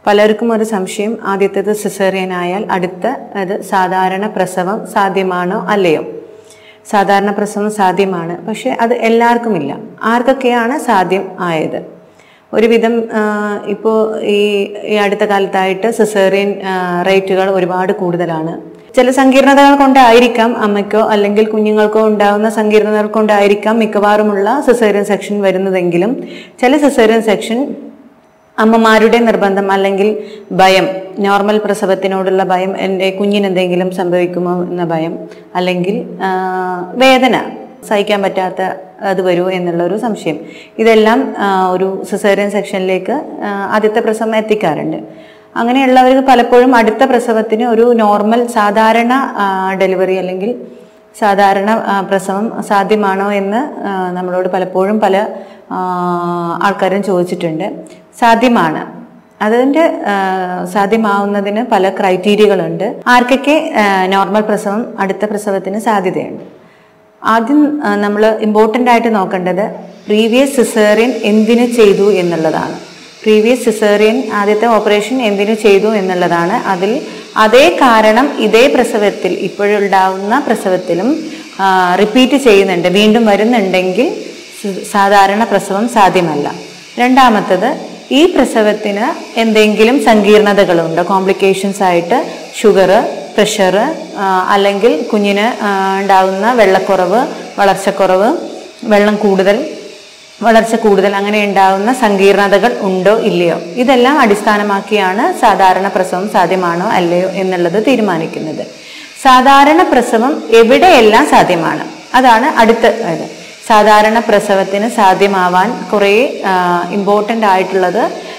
പലർക്കും ഒരു സംശയം ആദ്യത്തേത് സിസേറിയൻ ആയാൽ അടുത്ത അത് സാധാരണ പ്രസവം സാധ്യമാണോ അല്ലയോ സാധാരണ പ്രസവം സാധ്യമാണ് പക്ഷെ അത് എല്ലാവർക്കും ഇല്ല ആർക്കൊക്കെയാണ് സാധ്യം ആയത് ഒരുവിധം ഇപ്പോൾ ഈ ഈ അടുത്ത കാലത്തായിട്ട് സിസേറിയൻ റേറ്റുകൾ ഒരുപാട് കൂടുതലാണ് ചില സങ്കീർണതകൾ കൊണ്ടായിരിക്കാം അമ്മയ്ക്കോ അല്ലെങ്കിൽ കുഞ്ഞുങ്ങൾക്കോ ഉണ്ടാകുന്ന സങ്കീർണതകൾ കൊണ്ടായിരിക്കാം മിക്കവാറുമുള്ള സിസേറിയൻ സെക്ഷൻ വരുന്നതെങ്കിലും ചില സിസേറിയൻ സെക്ഷൻ അമ്മമാരുടെ നിർബന്ധം അല്ലെങ്കിൽ ഭയം നോർമൽ പ്രസവത്തിനോടുള്ള ഭയം എൻ്റെ കുഞ്ഞിന് എന്തെങ്കിലും സംഭവിക്കുമോ എന്ന ഭയം അല്ലെങ്കിൽ ആ, വേദന സഹിക്കാൻ പറ്റാത്ത അത് വരുമോ എന്നുള്ളൊരു സംശയം ഇതെല്ലാം ആ, ഒരു സിസേറിയൻ സെക്ഷനിലേക്ക് ആ, ആദ്യത്തെ പ്രസവം എത്തിക്കാറുണ്ട് അങ്ങനെയുള്ളവർക്ക് പലപ്പോഴും അടുത്ത പ്രസവത്തിന് ഒരു നോർമൽ സാധാരണ ആ, ഡെലിവറി അല്ലെങ്കിൽ സാധാരണ ആ, പ്രസവം സാധ്യമാണോ എന്ന് ആ, നമ്മളോട് പലപ്പോഴും പല ആ, ആൾക്കാരും ചോദിച്ചിട്ടുണ്ട് സാധ്യമാണ് അതിൻ്റെ ആ, സാധ്യമാവുന്നതിന് പല ക്രൈറ്റീരിയകളുണ്ട് ആർക്കൊക്കെ നോർമൽ പ്രസവം അടുത്ത പ്രസവത്തിന് സാധ്യതയുണ്ട് ആദ്യം നമ്മൾ ഇമ്പോർട്ടൻ്റ് ആയിട്ട് നോക്കേണ്ടത് പ്രീവിയസ് സിസേറിയൻ എന്തിനു ചെയ്തു എന്നുള്ളതാണ് പ്രീവിയസ് സിസേറിയൻ ആദ്യത്തെ ഓപ്പറേഷൻ എന്തിനു ചെയ്തു എന്നുള്ളതാണ് അതിൽ അതേ കാരണം ഇതേ പ്രസവത്തിൽ ഇപ്പോഴുണ്ടാവുന്ന പ്രസവത്തിലും റിപ്പീറ്റ് ചെയ്യുന്നുണ്ട് വീണ്ടും വരുന്നുണ്ടെങ്കിൽ സ- സാധാരണ പ്രസവം സാധ്യമല്ല രണ്ടാമത്തത് ഈ പ്രസവത്തിന് എന്തെങ്കിലും സങ്കീർണതകളുണ്ട് കോംപ്ലിക്കേഷൻസ് ആയിട്ട് ഷുഗർ പ്രഷർ അല്ലെങ്കിൽ കുഞ്ഞിന് ആ, ഉണ്ടാകുന്ന വെള്ളക്കുറവ് വളർച്ചക്കുറവ് വെള്ളം കൂടുതൽ വളർച്ച കൂടുതൽ അങ്ങനെ ഉണ്ടാകുന്ന സങ്കീർണതകൾ ഉണ്ടോ ഇല്ലയോ ഇതെല്ലാം അടിസ്ഥാനമാക്കിയാണ് സാധാരണ പ്രസവം സാധ്യമാണോ അല്ലയോ എന്നുള്ളത് തീരുമാനിക്കുന്നത് സാധാരണ പ്രസവം എവിടെയെല്ലാം സാധ്യമാണ് അതാണ് അടുത്ത ഇത് സാധാരണ പ്രസവത്തിന് സാധ്യമാവാൻ കുറേ ഇമ്പോർട്ടൻ്റ് ആയിട്ടുള്ളത്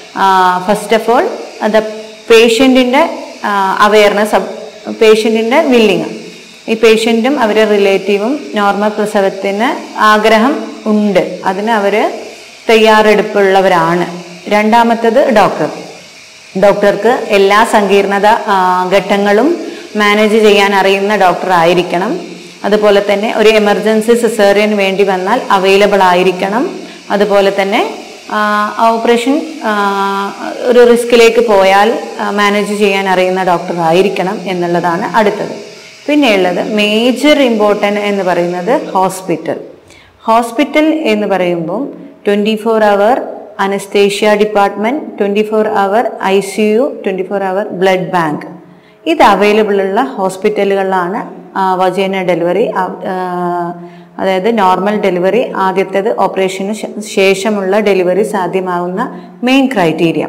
ഫസ്റ്റ് ഓഫ് ഓൾ ദ പേഷ്യൻറ്റിൻ്റെ അവയർനെസ് പേഷ്യൻറ്റിൻ്റെ വില്ലിങ് ഈ പേഷ്യൻറ്റും അവരുടെ റിലേറ്റീവും നോർമൽ പ്രസവത്തിന് ആഗ്രഹം ഉണ്ട് അതിന് അവർ തയ്യാറെടുപ്പുള്ളവരാണ് രണ്ടാമത്തത് ഡോക്ടർ ഡോക്ടർക്ക് എല്ലാ സങ്കീർണത ആ, ഘട്ടങ്ങളും മാനേജ് ചെയ്യാൻ അറിയുന്ന ഡോക്ടർ ആയിരിക്കണം അതുപോലെ തന്നെ ഒരു എമർജൻസി സിസേറിയൻ വേണ്ടി വന്നാൽ അവൈലബിൾ ആയിരിക്കണം അതുപോലെ തന്നെ ഓപ്പറേഷൻ ഒരു റിസ്കിലേക്ക് പോയാൽ മാനേജ് ചെയ്യാൻ അറിയുന്ന ഡോക്ടർ ആയിരിക്കണം എന്നുള്ളതാണ് അടുത്തത് പിന്നെയുള്ളത് മേജർ ഇമ്പോർട്ടൻ്റ് എന്ന് പറയുന്നത് ഹോസ്പിറ്റൽ ഹോസ്പിറ്റൽ എന്ന് പറയുമ്പോൾ twenty four hour anaesthesia department twenty four hour I C U twenty four hour blood bank ഇത് അവൈലബിൾ ഉള്ള ഹോസ്പിറ്റലുകളിലാണ് വജേന ഡെലിവറി അതായത് നോർമൽ ഡെലിവറി ആദ്യത്തേത് ഓപ്പറേഷന് ശേ- ശേഷമുള്ള ഡെലിവറി സാധ്യമാവുന്ന മെയിൻ ക്രൈറ്റീരിയ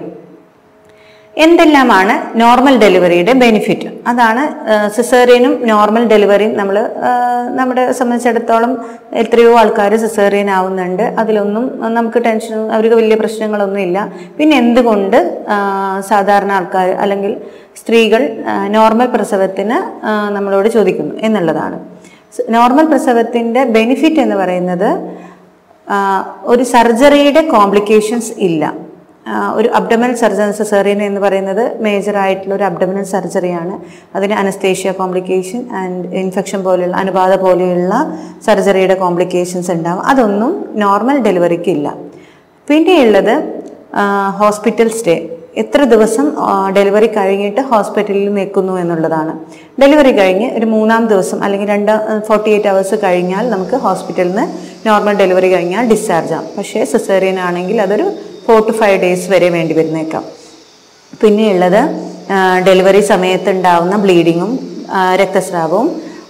എന്തെല്ലാമാണ് നോർമൽ ഡെലിവറിയുടെ ബെനിഫിറ്റ് അതാണ് സിസേറിയനും നോർമൽ ഡെലിവറിയും നമ്മൾ നമ്മുടെ സംബന്ധിച്ചിടത്തോളം എത്രയോ ആൾക്കാർ സിസേറിയൻ ആവുന്നുണ്ട് അതിലൊന്നും നമുക്ക് ടെൻഷൻ അവർക്ക് വലിയ പ്രശ്നങ്ങളൊന്നും ഇല്ല പിന്നെ എന്തുകൊണ്ട് ആ, സാധാരണ ആൾക്കാർ അല്ലെങ്കിൽ സ്ത്രീകൾ നോർമൽ പ്രസവത്തിന് ആ, നമ്മളോട് ചോദിക്കുന്നു എന്നുള്ളതാണ് നോർമൽ പ്രസവത്തിൻ്റെ ബെനിഫിറ്റ് എന്ന് പറയുന്നത് ആ, ഒരു സർജറിയുടെ കോംപ്ലിക്കേഷൻസ് ഇല്ല ആ, ഒരു അബ്ഡമൽ സർജറി സിസേറിയൻ എന്ന് പറയുന്നത് മേജർ ആയിട്ടുള്ള ഒരു അബ്ഡമനൽ സർജറിയാണ് അതിന് അനസ്തേഷ്യ കോംപ്ലിക്കേഷൻ ആൻഡ് ഇൻഫെക്ഷൻ പോലെയുള്ള അനുബാധ പോലെയുള്ള സർജറിയുടെ കോംപ്ലിക്കേഷൻസ് ഉണ്ടാവും അതൊന്നും നോർമൽ ഡെലിവറിക്ക് ഇല്ല പിന്നെയുള്ളത് ഹോസ്പിറ്റൽ സ്റ്റേ എത്ര ദിവസം ഡെലിവറി കഴിഞ്ഞിട്ട് ഹോസ്പിറ്റലിൽ നിൽക്കുന്നു എന്നുള്ളതാണ് ഡെലിവറി കഴിഞ്ഞ് ഒരു മൂന്നാം ദിവസം അല്ലെങ്കിൽ രണ്ട് ഫോർട്ടി എയ്റ്റ് അവേഴ്സ് കഴിഞ്ഞാൽ നമുക്ക് ഹോസ്പിറ്റലിൽ നിന്ന് നോർമൽ ഡെലിവറി കഴിഞ്ഞാൽ ഡിസ്ചാർജ് ആവും പക്ഷേ സിസേറിയൻ ആണെങ്കിൽ അതൊരു ഫോർ ടു ഫൈവ് ഡേയ്സ് വരെ വേണ്ടി വരുന്നേക്കാം പിന്നെയുള്ളത് ഡെലിവറി സമയത്ത് ഉണ്ടാവുന്ന ബ്ലീഡിങ്ങും രക്തസ്രാവവും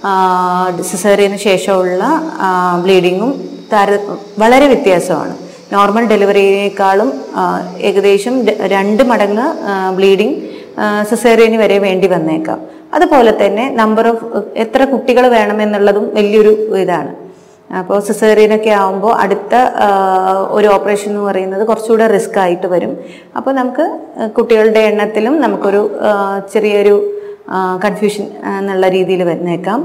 സിസേറിയന് ശേഷമുള്ള ബ്ലീഡിങ്ങും താര വളരെ വ്യത്യാസമാണ് നോർമൽ ഡെലിവറിയേക്കാളും ആ, ഏകദേശം ര- രണ്ട് മടങ്ങ് ബ്ലീഡിങ് സിസേറിയന് വരെ വേണ്ടി വന്നേക്കാം അതുപോലെ തന്നെ നമ്പർ ഓഫ് എത്ര കുട്ടികൾ വേണമെന്നുള്ളതും വലിയൊരു ഇതാണ് അപ്പോൾ സിസേറിയനൊക്കെ ആകുമ്പോൾ അടുത്ത ആ, ഒരു ഓപ്പറേഷൻ എന്ന് പറയുന്നത് കുറച്ചുകൂടെ റിസ്ക് ആയിട്ട് വരും അപ്പോൾ നമുക്ക് കുട്ടികളുടെ എണ്ണത്തിലും നമുക്കൊരു ആ, ചെറിയൊരു കൺഫ്യൂഷൻ എന്നുള്ള രീതിയിൽ വന്നേക്കാം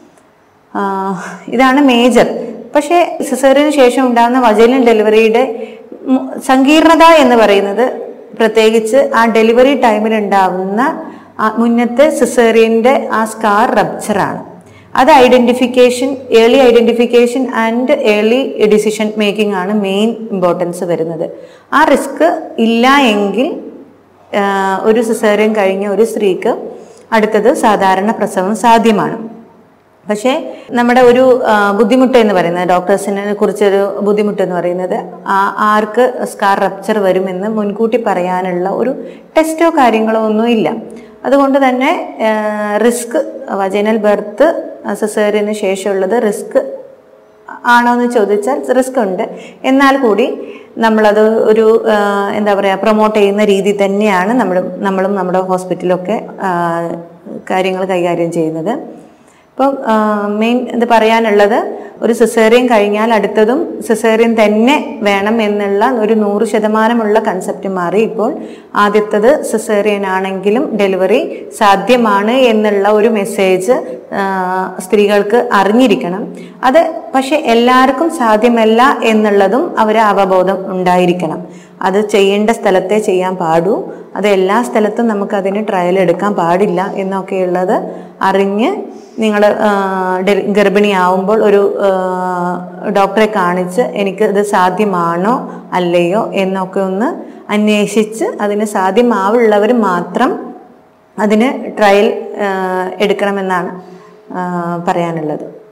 ആ, ഇതാണ് മേജർ പക്ഷേ സിസേറിയന് ശേഷം ഉണ്ടാകുന്ന വജൈനൽ ഡെലിവറിയുടെ മു- സങ്കീർണത എന്ന് പറയുന്നത് പ്രത്യേകിച്ച് ആ ഡെലിവറി ടൈമിൽ ഉണ്ടാവുന്ന ആ മുന്നത്തെ സിസേറിയൻ്റെ ആ സ്കാർ റപ്ചറാണ് അത് identification early identification and early decision making ആണ് മെയിൻ ഇമ്പോർട്ടൻസ് വരുന്നത് ആ റിസ്ക് ഇല്ല എങ്കിൽ ആ, ഒരു സിസേറിയൻ കഴിഞ്ഞ ഒരു സ്ത്രീക്ക് അടുത്തത് സാധാരണ പ്രസവം സാധ്യമാണ് പക്ഷേ നമ്മുടെ ഒരു ആ, ബുദ്ധിമുട്ട് എന്ന് പറയുന്നത് ഡോക്ടേഴ്സിനെ കുറിച്ചൊരു ബുദ്ധിമുട്ട് എന്ന് പറയുന്നത് ആ- ആർക്ക് സ്കാർ റപ്ചർ വരുമെന്ന് മുൻകൂട്ടി പറയാനുള്ള ഒരു ടെസ്റ്റോ കാര്യങ്ങളോ ഒന്നും ഇല്ല അതുകൊണ്ട് തന്നെ റിസ്ക് വജനൽ ബർത്ത് സിസേറിയന് ശേഷമുള്ളത് റിസ്ക് ആണോ എന്ന് ചോദിച്ചാൽ റിസ്ക് ഉണ്ട് എന്നാൽ കൂടി നമ്മളത് ഒരു ആ, എന്താ പറയുക പ്രൊമോട്ട് ചെയ്യുന്ന രീതി തന്നെയാണ് നമ്മൾ നമ്മളും നമ്മുടെ ഹോസ്പിറ്റലൊക്കെ ആ, കാര്യങ്ങൾ കൈകാര്യം ചെയ്യുന്നത് ഇപ്പം മെയിൻ ഇത് പറയാനുള്ളത് ഒരു സിസേറിയൻ കഴിഞ്ഞാൽ അടുത്തതും സിസേറിയൻ തന്നെ വേണം എന്നുള്ള ഒരു നൂറ് ശതമാനമുള്ള കൺസെപ്റ്റ് മാറി ഇപ്പോൾ ആദ്യത്തത് സിസേറിയൻ ആണെങ്കിലും ഡെലിവറി സാധ്യമാണ് എന്നുള്ള ഒരു മെസ്സേജ് സ്ത്രീകൾക്ക് അറിഞ്ഞിരിക്കണം അത് പക്ഷെ എല്ലാവർക്കും സാധ്യമല്ല എന്നുള്ളതും അവർ അവബോധം ഉണ്ടായിരിക്കണം അത് ചെയ്യേണ്ട സ്ഥലത്തെ ചെയ്യാൻ പാടൂ അത് എല്ലാ സ്ഥലത്തും നമുക്ക് അതിന് ട്രയൽ എടുക്കാൻ പാടില്ല എന്നൊക്കെയുള്ളത് അറിഞ്ഞ് നിങ്ങൾ ഗർഭിണിയാവുമ്പോൾ ഒരു ആ, ഡോക്ടറെ കാണിച്ച് എനിക്ക് ഇത് സാധ്യമാണോ അല്ലയോ എന്നൊക്കെ ഒന്ന് അന്വേഷിച്ച് അതിന് സാധ്യമാവുള്ളവർ മാത്രം അതിന് ട്രയൽ ആ, എടുക്കണമെന്നാണ് ആ, പറയാനുള്ളത്